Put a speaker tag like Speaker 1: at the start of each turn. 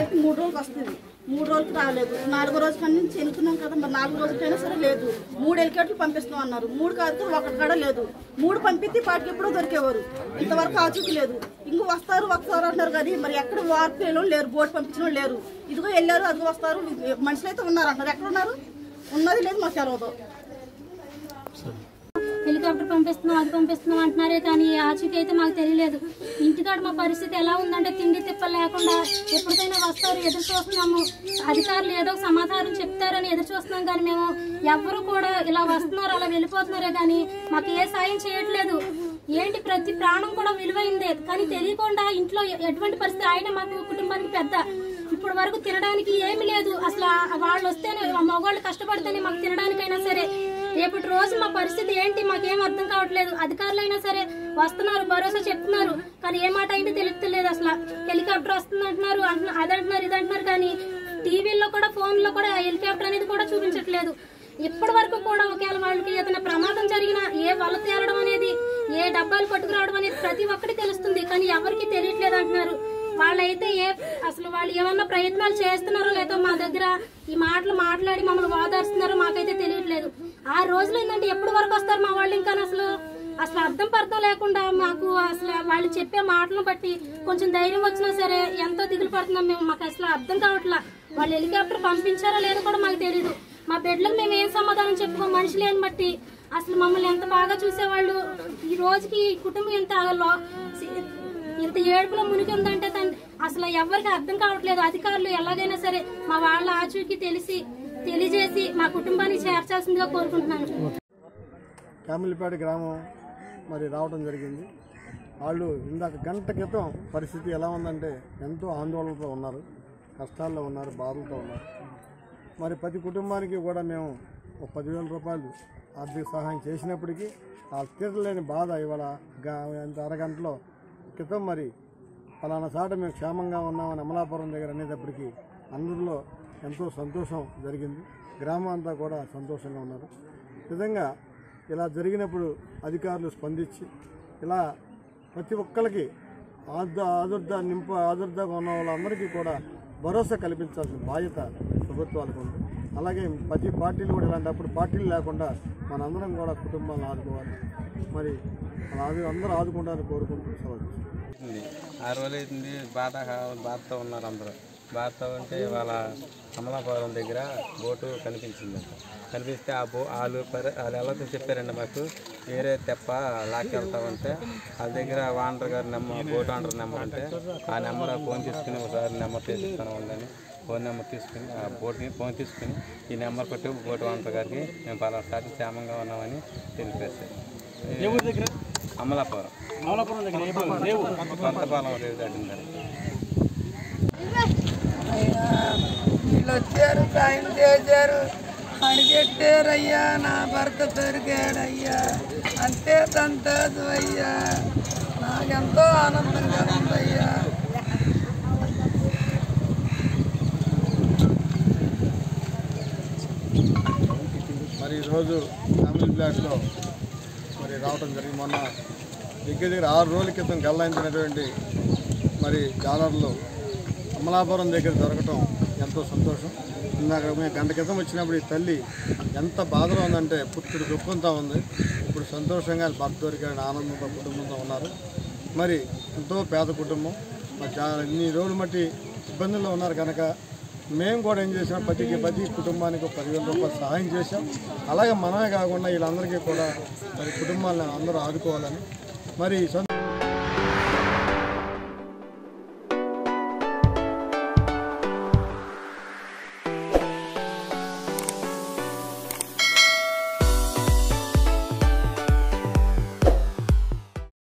Speaker 1: మూడు రోజులు వస్తుంది మూడు రోజులకు రాలేదు నాలుగో రోజు కానీ నుంచి వెళ్తున్నాం కదా మరి నాలుగు రోజులకైనా సరే లేదు మూడు ఎలికేట్లు పంపిస్తున్నాం అన్నారు మూడు కాదు ఒకటి కూడా లేదు మూడు పంపిస్తే పాటికి ఎప్పుడో దొరికేవారు ఇంతవరకు ఆచూకీ లేదు ఇంక వస్తారు వస్తారు అంటారు కానీ మరి ఎక్కడ వార్పు లేరు బోట్ పంపించిన వాళ్ళు లేరు ఇదిగో వెళ్ళారు అదిగో వస్తారు మనుషులు అయితే ఉన్నారు అంటారు ఎక్కడ ఉన్నారు ఉన్నది లేదు మాకు తెలవదు
Speaker 2: హెలికాప్టర్ పంపిస్తున్నాం అది పంపిస్తున్నాం అంటున్నారే కానీ ఆచూకీ అయితే మాకు తెలియలేదు ఇంటికాడ మా పరిస్థితి ఎలా ఉందంటే తిండి తిప్పలు లేకుండా ఎప్పటికైనా వస్తారు ఎదురు చూస్తున్నాము అధికారులు ఏదో ఒక సమాధానం చెప్తారని ఎదురు చూస్తున్నాం కానీ మేము ఎవ్వరు కూడా ఇలా వస్తున్నారు అలా వెళ్ళిపోతున్నారే కానీ మాకు ఏ సాయం చేయట్లేదు ఏంటి ప్రతి ప్రాణం కూడా విలువైందే కానీ తెలియకుండా ఇంట్లో ఎటువంటి పరిస్థితి ఆయన మాకు కుటుంబానికి పెద్ద ఇప్పుడు వరకు తినడానికి ఏమీ లేదు అసలు ఆ వాళ్ళు వస్తేనే ఆ మగవాళ్ళు కష్టపడితేనే మాకు తినడానికైనా సరే రేపటి రోజు మా పరిస్థితి ఏంటి మాకేం అర్థం కావట్లేదు అధికారులైనా సరే వస్తున్నారు భరోసా చెప్తున్నారు కానీ ఏ మాట అయితే తెలుస్తలేదు అసలు హెలికాప్టర్ వస్తుంది అంటున్నారు అంటున్నా- అది అంటున్నారు ఇది అంటున్నారు కానీ టీవీల్లో కూడా ఫోన్లో కూడా హెలికాప్టర్ అనేది కూడా చూపించట్లేదు ఇప్పటి వరకు కూడా ఒకవేళ వాళ్ళకి ఏదైనా ప్రమాదం జరిగినా ఏ వల తేలడం అనేది ఏ డబ్బాలు పట్టుకురావడం అనేది ప్రతి ఒక్కటి తెలుస్తుంది కానీ ఎవరికి తెలియట్లేదు అంటున్నారు వాళ్ళైతే ఏ అసలు వాళ్ళు ఏమన్నా ప్రయత్నాలు చేస్తున్నారో లేదో మా దగ్గర ఈ మాటలు మాట్లాడి మమ్మల్ని ఓదార్స్తున్నారో మాకైతే తెలియట్లేదు ఆ రోజులు ఏంటంటే ఎప్పటి వరకు వస్తారు మా వాళ్ళు ఇంకా అసలు అసలు అర్థం పర్థం లేకుండా మాకు అసలు వాళ్ళు చెప్పే మాటలను బట్టి కొంచెం ధైర్యం వచ్చినా సరే ఎంతో దిగులు పడుతున్నాం మేము మాకు అసలు అర్థం కావట్లా వాళ్ళు హెలికాప్టర్ పంపించారో లేదో కూడా మాకు తెలియదు మా బెడ్లకు మేము ఏం సమాధానం చెప్పుకో మనిషి లేని బట్టి అసలు మమ్మల్ని ఎంత బాగా చూసేవాళ్ళు ఈ రోజుకి ఈ కుటుంబం ఎంత లో- ఇంత ఏడుపులో మునిగి ఉందంటే తన్- అసలు ఎవరికి అర్థం కావట్లేదు అధికారులు ఎలాగైనా సరే మా వాళ్ళ ఆచూకీ తెలిసి తెలియజేసి మా కుటుంబాన్ని చేర్చాల్సిందిగా కోరుకుంటున్నాను
Speaker 3: కామిలిపేట గ్రామం మరి రావడం జరిగింది వాళ్ళు ఇందాక గంట క్రితం పరిస్థితి ఎలా ఉందంటే ఎంతో ఆందోళనతో ఉన్నారు కష్టాల్లో ఉన్నారు బాధలతో ఉన్నారు మరి ప్రతి కుటుంబానికి కూడా మేము ఒక పదివేల రూపాయలు ఆర్థిక సహాయం చేసినప్పటికీ ఆ తీరలేని బాధ ఇవాళ గా- ఎంత అరగంటలో క్రితం మరి ఫలానా చాట మేము క్షేమంగా ఉన్నామని అమలాపురం దగ్గర అనేటప్పటికీ అందరిలో ఎంతో సంతోషం జరిగింది గ్రామం అంతా కూడా సంతోషంగా ఉన్నారు నిజంగా ఇలా జరిగినప్పుడు అధికారులు స్పందించి ఇలా ప్రతి ఒక్కరికి ఆద ఆదుర్ద నింప ఆదుర్దగా ఉన్న వాళ్ళందరికీ కూడా భరోసా కల్పించాల్సిన బాధ్యత ప్రభుత్వాలకు ఉంది అలాగే ప్రతి పార్టీలు కూడా ఇలాంటప్పుడు పార్టీలు లేకుండా మనందరం కూడా కుటుంబాలను ఆదుకోవాలి మరి అలా ఆదు- అందరూ ఆదుకుంటారని కోరుకుంటూ సెలవు తీసుకుంటాను.
Speaker 4: ఉంది. ఆ రోజు అవుతుంది బాధ బాధతో ఉన్నారు అందరూ బాధతో ఉంటే వాళ్ళ అమలాపురం దగ్గర బోటు కనిపించింది కనిపిస్తే ఆ బో వాళ్ళు పరి వాళ్ళు ఎలా చెప్పారండి మాకు వేరే తెప్ప లాక్కెళ్తామంటే వాళ్ళ దగ్గర వాండర్ గారి నెంబర్ బోట్ ఆండర్ నెంబర్ ఉంటే ఆ నెంబర్ ఫోన్ తీసుకుని ఒకసారి నెంబర్ తీసిస్తాను ఉందని ఫోన్ నెంబర్ తీసుకుని ఆ బోట్ని ఫోన్ తీసుకుని ఈ నెంబర్ కొట్టి బోట్ వాండర్ గారికి మేము పలానా సాటి క్షేమంగా ఉన్నామని తెలిపేశారు అమలాపురం కొత్తపాలెం రేవు దాటిందని
Speaker 5: వీళ్ళు వచ్చారు సాయం చేశారు అడిగెట్టారయ్యా నా భర్త పెరిగాడయ్యా అంతే సంతోషం అయ్యా నాకెంతో ఆనందంగా ఉందయ్యా
Speaker 3: మరి ఈరోజు ఫ్యామిలీ ఫ్లాట్లో మరి రావడం జరిగింది మొన్న దగ్గర దగ్గర ఆరు రోజుల క్రితం గల్లాయించినటువంటి మరి జాలర్లు అమలాపురం దగ్గర దొరకటం ఎంతో సంతోషం ఇందాక మేము గంట క్రితం వచ్చినప్పుడు ఈ తల్లి ఎంత బాధలో ఉందంటే పుత్రుడు దుఃఖంతో ఉంది ఇప్పుడు సంతోషంగా భర్త దొరికాడని ఆనందంతో కుటుంబంతో ఉన్నారు మరి ఎంతో పేద కుటుంబం మరి జా ఇన్ని రోజులు మట్టి ఇబ్బందుల్లో ఉన్నారు కనుక మేము కూడా ఏం చేసాం ప్రతి ప్రతి కుటుంబానికి ఒక పదివేల రూపాయలు సహాయం చేశాం అలాగే మనమే కాకుండా వీళ్ళందరికీ కూడా మరి కుటుంబాలను అందరూ ఆదుకోవాలని మరి సొంత